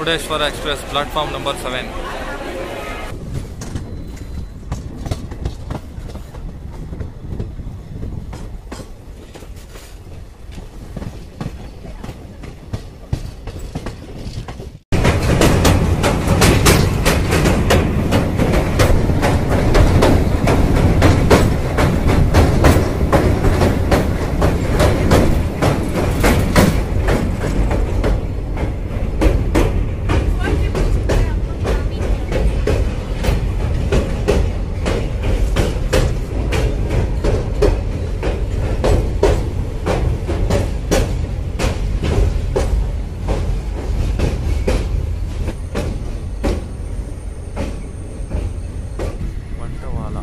Murdeshwara Express, platform number 7. వంటవాల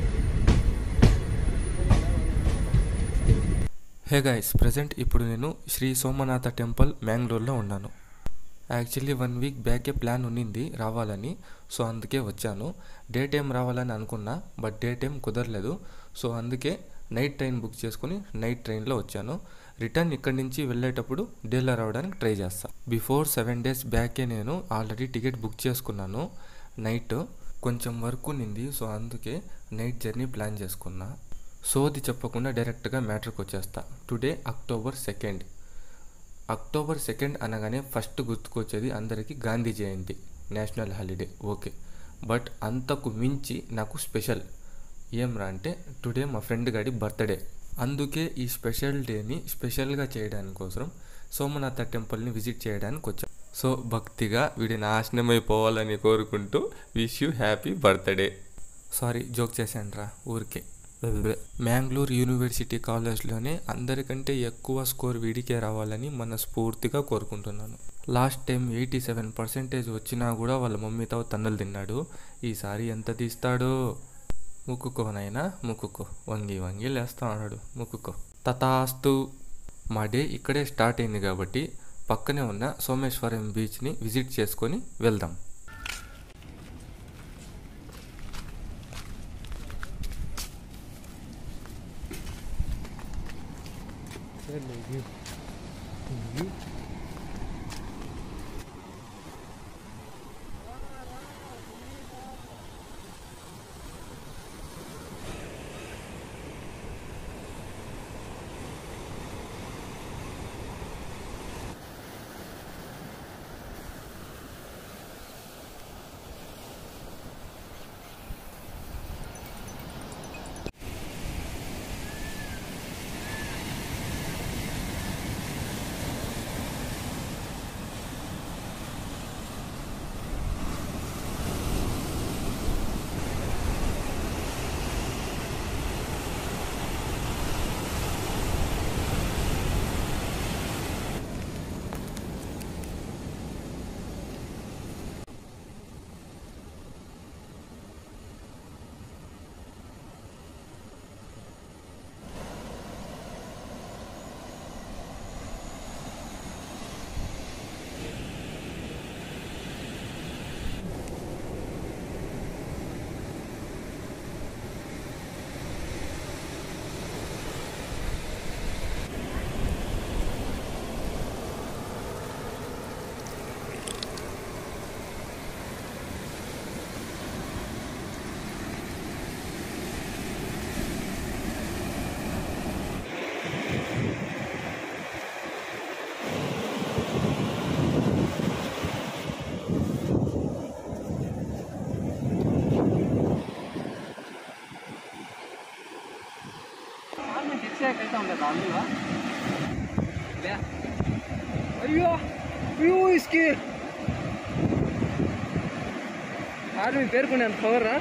hey guys present ఇప్పుడు నేను శ్రీ సోమనాథ టెంపుల్ మ్యాంగ్లూర్లో ఉన్నాను యాక్చువల్లీ వన్ వీక్ బ్యాకే ప్లాన్ ఉన్నింది రావాలని సో అందుకే వచ్చాను డే టైం రావాలని అనుకున్నా బట్ డే టైం కుదరలేదు సో అందుకే నైట్ ట్రైన్ బుక్ చేసుకుని నైట్ ట్రైన్లో వచ్చాను రిటర్న్ ఇక్కడి నుంచి వెళ్ళేటప్పుడు డేలో రావడానికి ట్రై చేస్తా బిఫోర్ సెవెన్ డేస్ బ్యాకే నేను ఆల్రెడీ టికెట్ బుక్ చేసుకున్నాను నైట్ కొంచెం వర్క్ ఉన్నింది సో అందుకే నైట్ జర్నీ ప్లాన్ చేసుకున్నా సోది చెప్పకుండా డైరెక్ట్గా మ్యాటర్కి వచ్చేస్తా today October second October second అనగానే ఫస్ట్ గుర్తుకొచ్చేది అందరికీ Gandhi Jayanti national holiday okay but అంతకు మించి నాకు స్పెషల్ ఏం రా అంటే టుడే మా ఫ్రెండ్ గాడి బర్త్డే అందుకే ఈ స్పెషల్ డేని స్పెషల్గా చేయడానికి కోసం సోమనాథ టెంపుల్ని విజిట్ చేయడానికి వచ్చాం సో భక్తిగా వీడి నాశనమైపోవాలని కోరుకుంటూ wish you happy birthday sorry joke చేశాను రా ఊరికే మ్యాంగ్లూర్ యూనివర్సిటీ కాలేజ్లోనే అందరికంటే ఎక్కువ స్కోర్ వీడికే రావాలని మనస్ఫూర్తిగా కోరుకుంటున్నాను last time eighty seven percentage వచ్చినా కూడా వాళ్ళ మమ్మీతో తన్నులు తిన్నాడు ఈసారి ఎంత తీస్తాడో ముక్కుకో నాయనా ముక్కుకో వంగి వంగి లేస్తా ఉన్నాడు ముక్కుకో తతాస్తు మా డే ఇక్కడే స్టార్ట్ అయింది కాబట్టి పక్కనే ఉన్న సోమేశ్వరం బీచ్ని విజిట్ చేసుకొని వెళ్దాం అయ్యో అయ్యో ఇస్కి ఆర్మీ పేర్కొన్నాను పవర్రా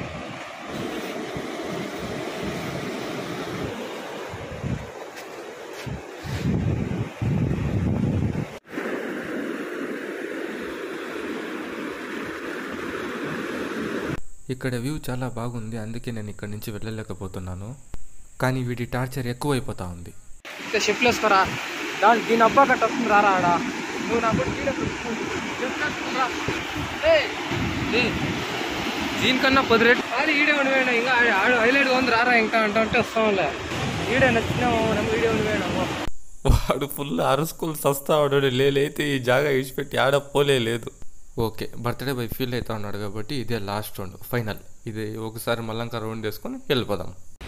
ఇక్కడ వ్యూ చాలా బాగుంది అందుకే నేను ఇక్కడ నుంచి వెళ్ళలేకపోతున్నాను కానీ వీడి టార్చర్ ఎక్కువైపోతా ఉంది ఇంకా షిఫ్ట్ వేసుకోరా దాని దీని అబ్బా కట్ట వస్తుంది రారా ఆడ నువ్వు నా కూడా వీడియో చెప్తా దీనికన్నా పది రేటు ఆడి ఈడే ఉండిపోయాడు ఇంకా ఆడ- ఆడు హైలైట్ ఉంది రారా ఇంకా అంట అంటే వస్తాంలే ఈడే నచ్చినాము ನಮ್ಮ వీడియో ఉండిపోయాడు వాడు ఫుల్ అరుసుకులు సస్తా వాడు లేలైతే ఈ జాగా విడిచిపెట్టి ఆడ పోలే లేదు ఓకే బర్త్డే బై ఫీల్ అవుతా ఉన్నాడు కాబట్టి ఇదే లాస్ట్ రౌండ్ ఫైనల్ ఇది ఒకసారి మళ్ళంకా రౌండ్ వేసుకొని వెళ్ళిపోదాం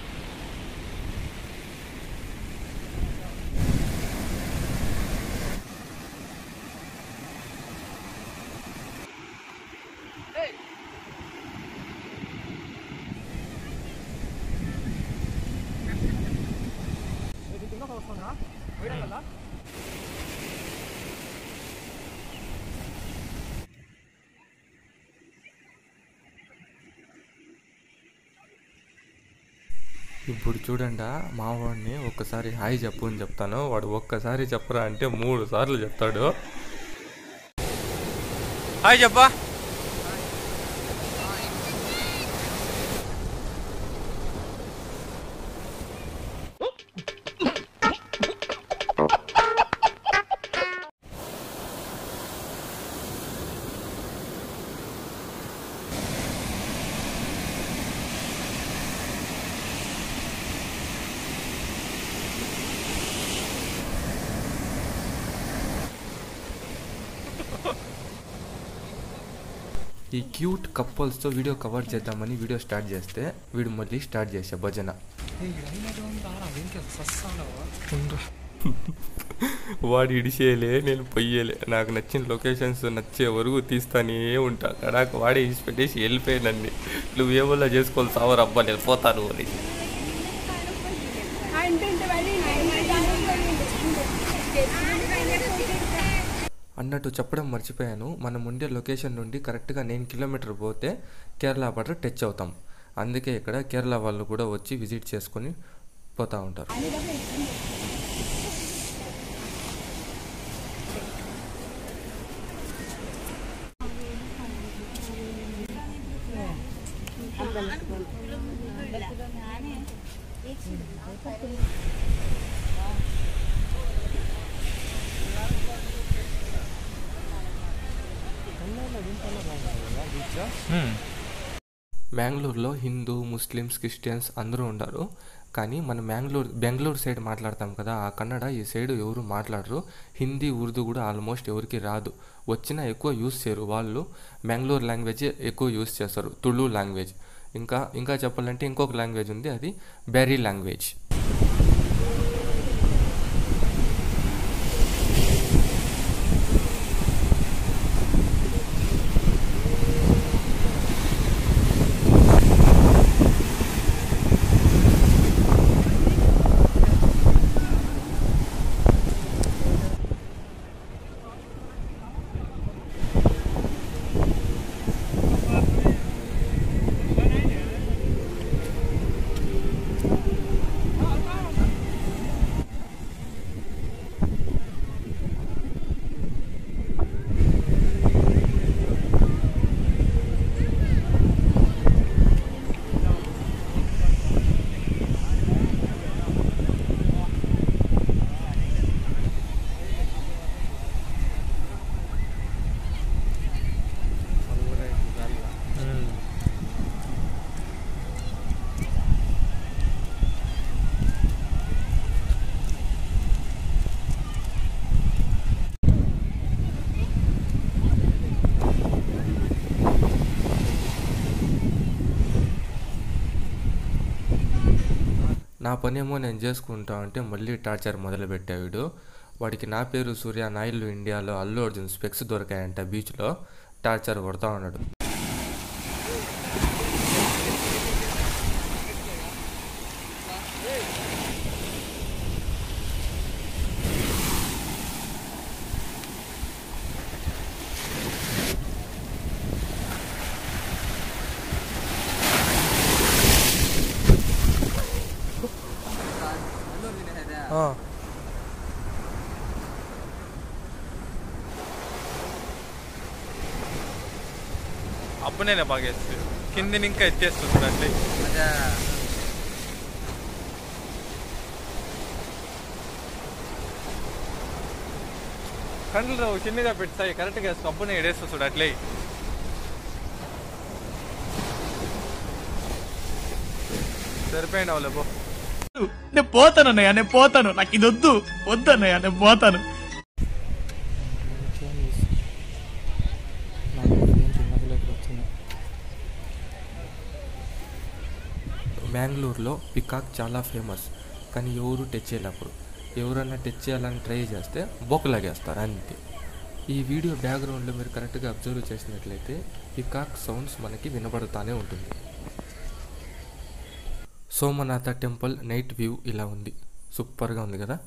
ఇప్పుడు చూడండి మా వాడిని ఒక్కసారి హాయ్ చెప్పు అని చెప్తాను వాడు ఒక్కసారి చెప్పరా అంటే మూడు సార్లు చెప్తాడు హాయ్ చెప్పా ఈ క్యూట్ కపుల్స్తో వీడియో కవర్ చేద్దామని వీడియో స్టార్ట్ చేస్తే వీడు మళ్ళీ స్టార్ట్ చేసే భజన వాడు ఇడిచేయలే నేను పొయ్యలే నాకు నచ్చిన లొకేషన్స్ నచ్చే వరకు తీస్తానే ఉంటా కడాక వాడే ఇసి పెట్టేసి వెళ్ళిపోయానండి నువ్వేమోలా చేసుకోవాలి సావరు అబ్బా నేను పోతాను అని అన్నట్టు చెప్పడం మర్చిపోయాను మనం ఉండే లొకేషన్ నుండి కరెక్ట్గా నైన్ కిలోమీటర్ పోతే కేరళ బార్డర్ టచ్ అవుతాం అందుకే ఇక్కడ కేరళ వాళ్ళు కూడా వచ్చి విజిట్ చేసుకొని పోతూ ఉంటారు మ్యాంగ్లూరులో హిందూ ముస్లిమ్స్ క్రిస్టియన్స్ అందరూ ఉన్నారు కానీ మన మ్యాంగ్లూర్ బెంగళూరు సైడ్ మాట్లాడతాం కదా ఆ కన్నడ ఈ సైడ్ ఎవరు మాట్లాడరు హిందీ ఉర్దూ కూడా ఆల్మోస్ట్ ఎవరికి రాదు వచ్చినా ఎక్కువ యూస్ చేయరు వాళ్ళు మ్యాంగ్లూర్ లాంగ్వేజ్ ఎక్కువ యూస్ చేస్తారు తుళు లాంగ్వేజ్ ఇంకా ఇంకా చెప్పాలంటే ఇంకొక లాంగ్వేజ్ ఉంది అది బెరీ లాంగ్వేజ్ నా పనేమో నేను చేసుకుంటా అంటే మళ్ళీ టార్చర్ మొదలుపెట్టా వీడు వాడికి నా పేరు సూర్య నాయుళ్ళు ఇండియాలో అల్లు అర్జున్ స్పెక్స్ దొరికాయంట బీచ్లో టార్చర్ కొడతా ఉన్నాడు అప్పునేనే బాగా వేస్తుంది కిందిని ఇంకా ఎత్తేస్తుంది చూడండి కండ్లు రావు చిన్నగా పెడతాయి కరెక్ట్గా వేసుకో అప్పునే ఎడేస్తుంది చూడు అట్లే సరిపోయింది అవలే పో నేను పోతాను అన్నయ్య నేను పోతాను నాకు ఇది వద్దు వద్దు అన్నయ్య నేను పోతాను నా మ్యాంగ్లూర్లో పికాక్ చాలా ఫేమస్ కానీ ఎవరు టచ్ చేయలేప్పుడు ఎవరన్నా టచ్ చేయాలని ట్రై చేస్తే బొక్కలాగేస్తారు అంతే ఈ వీడియో బ్యాక్గ్రౌండ్లో మీరు కరెక్ట్గా అబ్జర్వ్ చేసినట్లయితే పికాక్ సౌండ్స్ మనకి వినబడుతూనే ఉంటుంది సోమనాథ టెంపుల్ నైట్ వ్యూ ఇలా ఉంది సూపర్గా ఉంది కదా